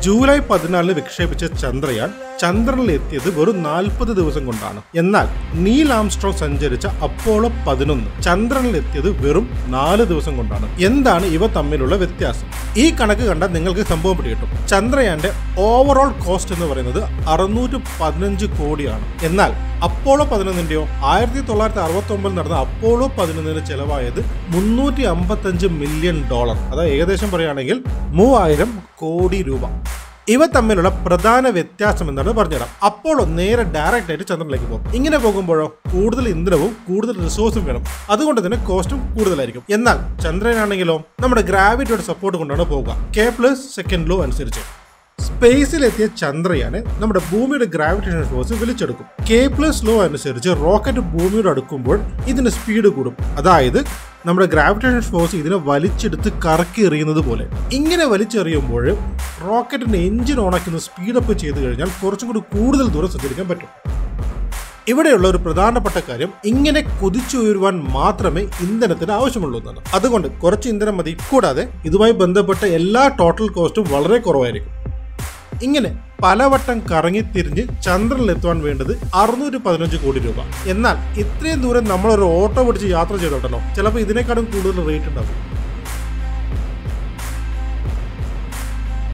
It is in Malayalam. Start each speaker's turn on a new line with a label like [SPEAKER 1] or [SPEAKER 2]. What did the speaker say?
[SPEAKER 1] ജൂലൈ പതിനാലിന് വിക്ഷേപിച്ച ചന്ദ്രയാൻ ചന്ദ്രനിൽ എത്തിയത് വെറും നാൽപ്പത് ദിവസം കൊണ്ടാണ് എന്നാൽ നീൽ ആംസ്ട്രോങ് സഞ്ചരിച്ച അപ്പോളോ പതിനൊന്ന് ചന്ദ്രനിൽ എത്തിയത് വെറും നാല് ദിവസം കൊണ്ടാണ് എന്താണ് ഇവ തമ്മിലുള്ള വ്യത്യാസം ഈ കണക്ക് കണ്ടാൽ നിങ്ങൾക്ക് സംഭവം പിടികിട്ടും ചന്ദ്രയാന്റെ ഓവറോൾ കോസ്റ്റ് എന്ന് പറയുന്നത് അറുന്നൂറ്റി പതിനഞ്ച് കോടിയാണ് എന്നാൽ അപ്പോളോ പതിനൊന്നിന്റെയോ ആയിരത്തി തൊള്ളായിരത്തി അറുപത്തി ഒമ്പതിൽ നടന്ന അപ്പോളോ പതിനൊന്നിന് ചെലവായത് മുന്നൂറ്റി അമ്പത്തഞ്ച് മില്യൺ ഡോളർ അതായത് ഏകദേശം പറയുകയാണെങ്കിൽ മൂവായിരം കോടി രൂപ ഇവ തമ്മിലുള്ള പ്രധാന വ്യത്യാസം എന്താണ് പറഞ്ഞുതരാം അപ്പോളോ നേരെ ഡയറക്റ്റ് ആയിട്ട് ചന്ദ്രനിലേക്ക് പോകും ഇങ്ങനെ പോകുമ്പോഴോ കൂടുതൽ ഇന്ധനവും കൂടുതൽ റിസോഴ്സും വേണം അതുകൊണ്ട് തന്നെ കോസ്റ്റും കൂടുതലായിരിക്കും എന്നാൽ ചന്ദ്രനാണെങ്കിലോ നമ്മുടെ ഗ്രാവിറ്റിയുടെ സപ്പോർട്ട് കൊണ്ടാണ് പോകുക കെ പ്ലസ് സെക്കൻഡ് ലോ അനുസരിച്ച് സ്പേസിലെത്തിയ ചന്ദ്രയാനെ നമ്മുടെ ഭൂമിയുടെ ഗ്രാവിറ്റേഷൻ ഫോഴ്സ് വലിച്ചെടുക്കും കെ പ്ലസ് ലോ അനുസരിച്ച് റോക്കറ്റ് ഭൂമിയോട് അടുക്കുമ്പോൾ ഇതിന് സ്പീഡ് കൂടും അതായത് നമ്മുടെ ഗ്രാവിറ്റേഷൻ ഫോഴ്സ് ഇതിനെ വലിച്ചെടുത്ത് കറക്കി എറിയുന്നത് പോലെ ഇങ്ങനെ വലിച്ചെറിയുമ്പോൾ റോക്കറ്റിന്റെ എഞ്ചിൻ ഓണാക്കുന്ന സ്പീഡപ്പ് ചെയ്ത് കഴിഞ്ഞാൽ കുറച്ചും കൂടി കൂടുതൽ ദൂരം സഞ്ചരിക്കാൻ പറ്റും ഇവിടെയുള്ള ഒരു പ്രധാനപ്പെട്ട കാര്യം ഇങ്ങനെ കുതിച്ചുയരുവാൻ മാത്രമേ ഇന്ധനത്തിന് ആവശ്യമുള്ളൂ എന്നാണ് അതുകൊണ്ട് കുറച്ച് ഇന്ധനം മതി കൂടാതെ ഇതുമായി ബന്ധപ്പെട്ട എല്ലാ ടോട്ടൽ കോസ്റ്റും വളരെ കുറവായിരിക്കും ഇങ്ങനെ പലവട്ടം കറങ്ങിത്തിരിഞ്ഞ് ചന്ദ്രനിലെത്തുവാൻ വേണ്ടത് അറുന്നൂറ്റി പതിനഞ്ച് കോടി രൂപ എന്നാൽ ഇത്രയും ദൂരം നമ്മളൊരു ഓട്ടോ പിടിച്ച് യാത്ര ചെയ്തോട്ടല്ലോ ചിലപ്പോൾ ഇതിനേക്കാളും കൂടുതൽ റേറ്റ് ഉണ്ടാവും